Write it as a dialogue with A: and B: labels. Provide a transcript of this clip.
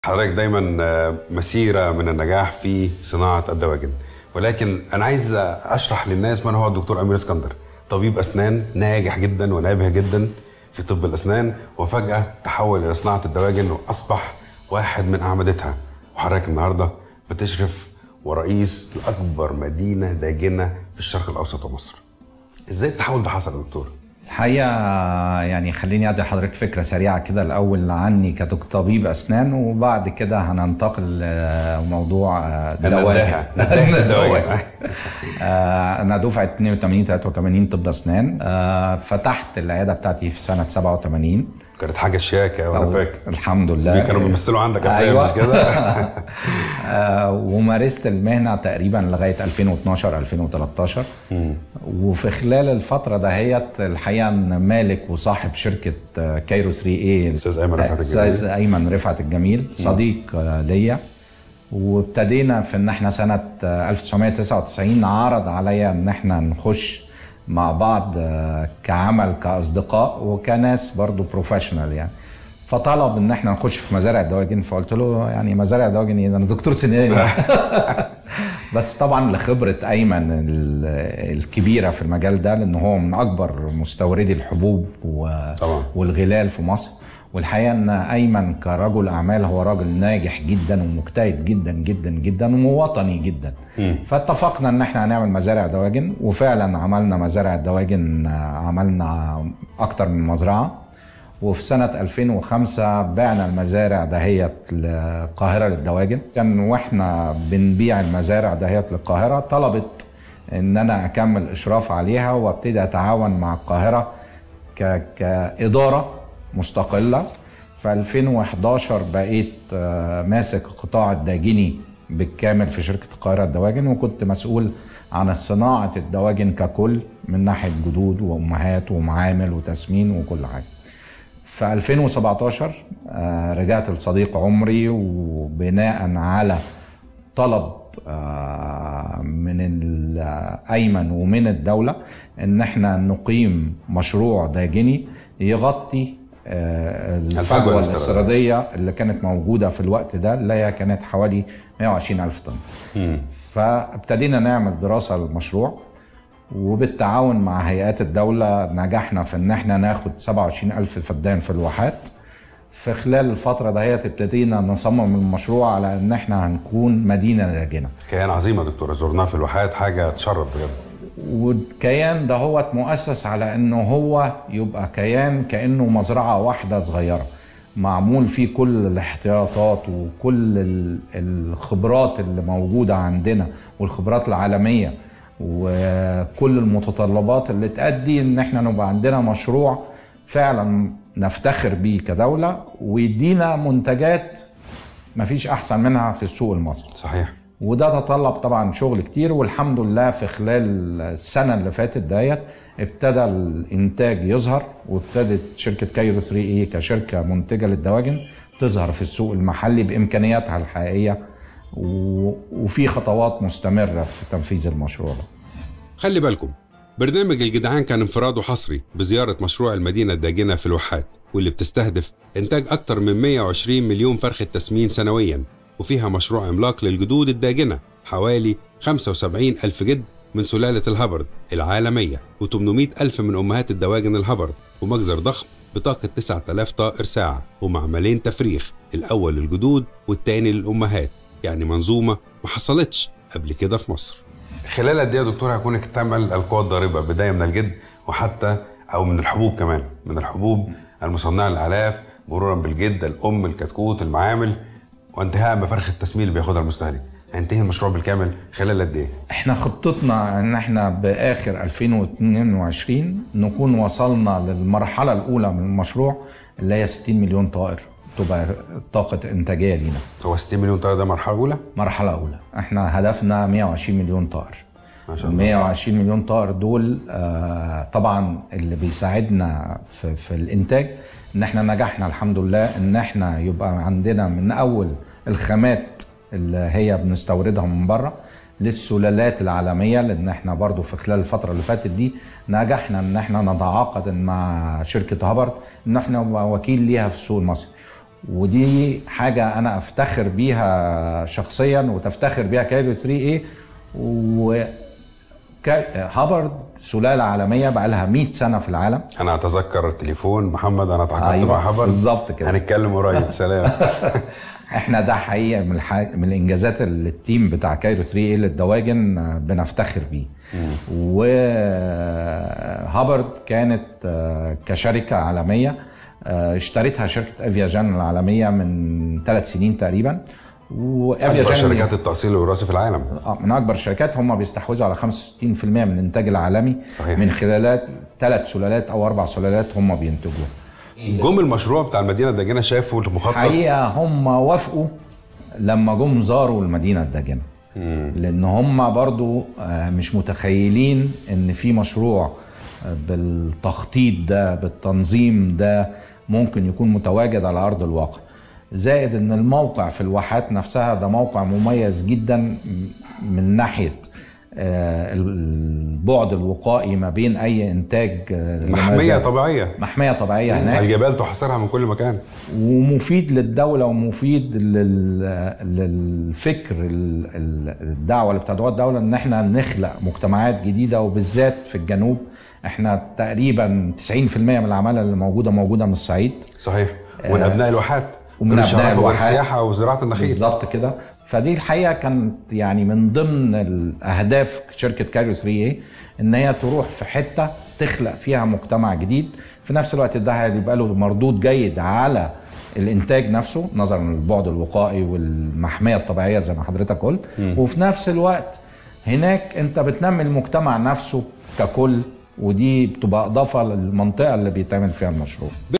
A: حضرتك دايما مسيرة من النجاح في صناعة الدواجن ولكن أنا عايز أشرح للناس من هو الدكتور أمير اسكندر طبيب أسنان ناجح جدا ونابه جدا في طب الأسنان وفجأة تحول إلى صناعة الدواجن وأصبح واحد من أعمدتها وحضرتك النهاردة بتشرف ورئيس لأكبر مدينة داجنة في الشرق الأوسط ومصر إزاي التحول ده حصل يا دكتور؟
B: الحقيقة يعني خليني أدي لحضرتك فكرة سريعة كده الأول عني كطبيب أسنان وبعد كده هننتقل لموضوع
A: الدواجن الدواجن
B: أنا دفعة 82 83 طب أسنان فتحت العيادة بتاعتي في سنة 87
A: كانت حاجة شياكة وأنا فاكر
B: الحمد لله
A: كانوا بيمثلوا عندك أفلام
B: أيوة.
A: مش كده؟
B: آه، ومارست المهنة تقريبا لغاية 2012 2013 وفي خلال الفترة دهيت الحقيقة أن مالك وصاحب شركة آه، كايرو 3 اي
A: الأستاذ أيمن رفعت الجميل.
B: الأستاذ أيمن رفعت الجميل صديق آه، ليا وابتدينا في ان احنا سنة آه، 1999 عرض عليا ان احنا نخش مع بعض آه، كعمل كأصدقاء وكناس برضو بروفيشنال يعني فطلب ان احنا نخش في مزارع الدواجن فقلت له يعني مزارع الدواجن ايه ده انا دكتور سنان بس طبعا لخبره ايمن ال- الكبيره في المجال ده لان هو من اكبر مستوردي الحبوب و...
A: طبعا.
B: والغلال في مصر والحقيقه ان ايمن كرجل اعمال هو راجل ناجح جدا ومجتهد جدا جدا جدا ووطني جدا فاتفقنا ان احنا هنعمل مزارع دواجن وفعلا عملنا مزارع الدواجن آه، عملنا اكتر من مزرعه وفي سنة 2005 بعنا المزارع دهيت للقاهرة للدواجن كان واحنا بنبيع المزارع دهيت للقاهرة طلبت ان انا اكمل اشراف عليها وابتدي اتعاون مع القاهرة ك... كإدارة مستقلة في 2011 بقيت آه، ماسك القطاع الداجني بالكامل في شركة القاهرة الدواجن وكنت مسؤول عن صناعة الدواجن ككل من ناحية جدود وأمهات ومعامل وتسمين وكل حاجة في 2017 آه، رجعت لصديق عمري وبناء على طلب آه، من الايمن ومن الدوله ان احنا نقيم مشروع داجني يغطي آه،
A: الفجوة
B: الفجوه
A: الاستيرادية.
B: الاستيراديه اللي كانت موجوده في الوقت ده اللي هي كانت حوالي 120 الف طن فابتدينا نعمل دراسه للمشروع وبالتعاون مع هيئات الدولة نجحنا في ان احنا ناخد 27 ألف فدان في الواحات في خلال الفترة دهيت ابتدينا نصمم المشروع على ان احنا هنكون مدينة داجنة
A: كيان عظيم يا دكتور زرناه في الواحات حاجة تشرف بجد
B: والكيان دهوت مؤسس على انه هو يبقى كيان كانه مزرعه واحده صغيره معمول فيه كل الاحتياطات وكل ال- الخبرات اللي موجوده عندنا والخبرات العالميه وكل المتطلبات اللي تؤدي ان احنا نبقى عندنا مشروع فعلا نفتخر بيه كدوله ويدينا منتجات مفيش احسن منها في السوق المصري
A: صحيح
B: وده تطلب طبعا شغل كتير والحمد لله في خلال السنه اللي فاتت ديت ابتدى الانتاج يظهر وابتدت شركه كايرو 3 اي كشركه منتجه للدواجن تظهر في السوق المحلي بامكانياتها الحقيقيه و- وفي خطوات مستمره في تنفيذ المشروع ده
A: خلي بالكم برنامج الجدعان كان انفراده حصري بزيارة مشروع المدينة الداجنة في الواحات واللي بتستهدف إنتاج أكتر من 120 مليون فرخة تسمين سنويا وفيها مشروع عملاق للجدود الداجنة حوالي 75 ألف جد من سلالة الهبرد العالمية و800 ألف من أمهات الدواجن الهبرد ومجزر ضخم بطاقة 9000 طائر ساعة ومعملين تفريخ الأول للجدود والتاني للأمهات يعني منظومة ما حصلتش قبل كده في مصر خلال قد ايه يا دكتور هيكون اكتمل القوى الضاربه بدايه من الجد وحتى او من الحبوب كمان من الحبوب المصنعه للاعلاف مرورا بالجد الام الكتكوت المعامل وانتهاء بفرخ التسمين اللي بياخدها المستهلك هينتهي المشروع بالكامل خلال قد ايه؟
B: احنا خطتنا ان احنا باخر 2022 نكون وصلنا للمرحله الاولى من المشروع اللي هي 60 مليون طائر تبقى طاقه انتاجيه لينا
A: هو 60 مليون طائر ده مرحله اولى؟
B: مرحله اولى احنا هدفنا 120 مليون طائر
A: ما شاء الله
B: 120 مليون طائر دول آه طبعا اللي بيساعدنا في, في الانتاج ان احنا نجحنا الحمد لله ان احنا يبقى عندنا من اول الخامات اللي هي بنستوردها من بره للسلالات العالميه لان احنا برضو في خلال الفتره اللي فاتت دي نجحنا ان احنا نتعاقد مع شركه هابرد ان احنا نبقى وكيل ليها في السوق المصري ودي حاجة أنا أفتخر بيها شخصيا وتفتخر بيها كايرو 3 اي و كا- هابرد سلالة عالمية بقى لها 100 سنة في العالم
A: انا اتذكر تليفون محمد انا اتعاقدت
B: أيوة،
A: مع حبر
B: بالظبط كده.
A: هنتكلم قريب سلام
B: احنا ده حقيقه من الح... من الانجازات اللي التيم بتاع كايرو 3 اي للدواجن آه، بنفتخر بيه وهابرد كانت آه، كشركه عالميه آه، اشترتها شركه افياجان العالميه من ثلاث سنين تقريبا
A: اكبر
B: وافياجان
A: شركات التأصيل الوراثي في العالم
B: آه، من اكبر الشركات هم بيستحوذوا على 65% من الانتاج العالمي
A: صحيح.
B: من خلالات ثلاث سلالات او اربع سلالات هم بينتجوها
A: جم المشروع بتاع المدينه الداجنه شافوا المخطط
B: حقيقه هم وافقوا لما جم زاروا المدينه الداجنه لان هم برضو آه، مش متخيلين ان في مشروع آه، بالتخطيط ده بالتنظيم ده ممكن يكون متواجد على ارض الواقع زائد ان الموقع في الواحات نفسها ده موقع مميز جدا م- من ناحيه آه، البعد الوقائي ما بين اي انتاج آه،
A: محميه
B: لمزارع.
A: طبيعيه
B: محميه طبيعيه هناك
A: الجبال تحاصرها من كل مكان
B: ومفيد للدولة ومفيد لل... للفكر ال- ال- الدعوة اللي بتدعوها الدولة ان احنا نخلق مجتمعات جديدة وبالذات في الجنوب احنا تقريبا 90% من العمالة اللي موجودة موجودة من الصعيد
A: صحيح ومن ابناء الواحات
B: ومن
A: كانوش
B: أبناء
A: يعرفوا غير
B: الواحات.
A: السياحه وزراعه النخيل
B: بالظبط كده فدي الحقيقه كانت يعني من ضمن الاهداف شركه كاريو 3 اي ان هي تروح في حته تخلق فيها مجتمع جديد في نفس الوقت ده هيبقى له مردود جيد على الانتاج نفسه نظرا للبعد الوقائي والمحميه الطبيعيه زي ما حضرتك قلت وفي نفس الوقت هناك انت بتنمي المجتمع نفسه ككل ودي بتبقى اضافه للمنطقه اللي بيتعمل فيها المشروع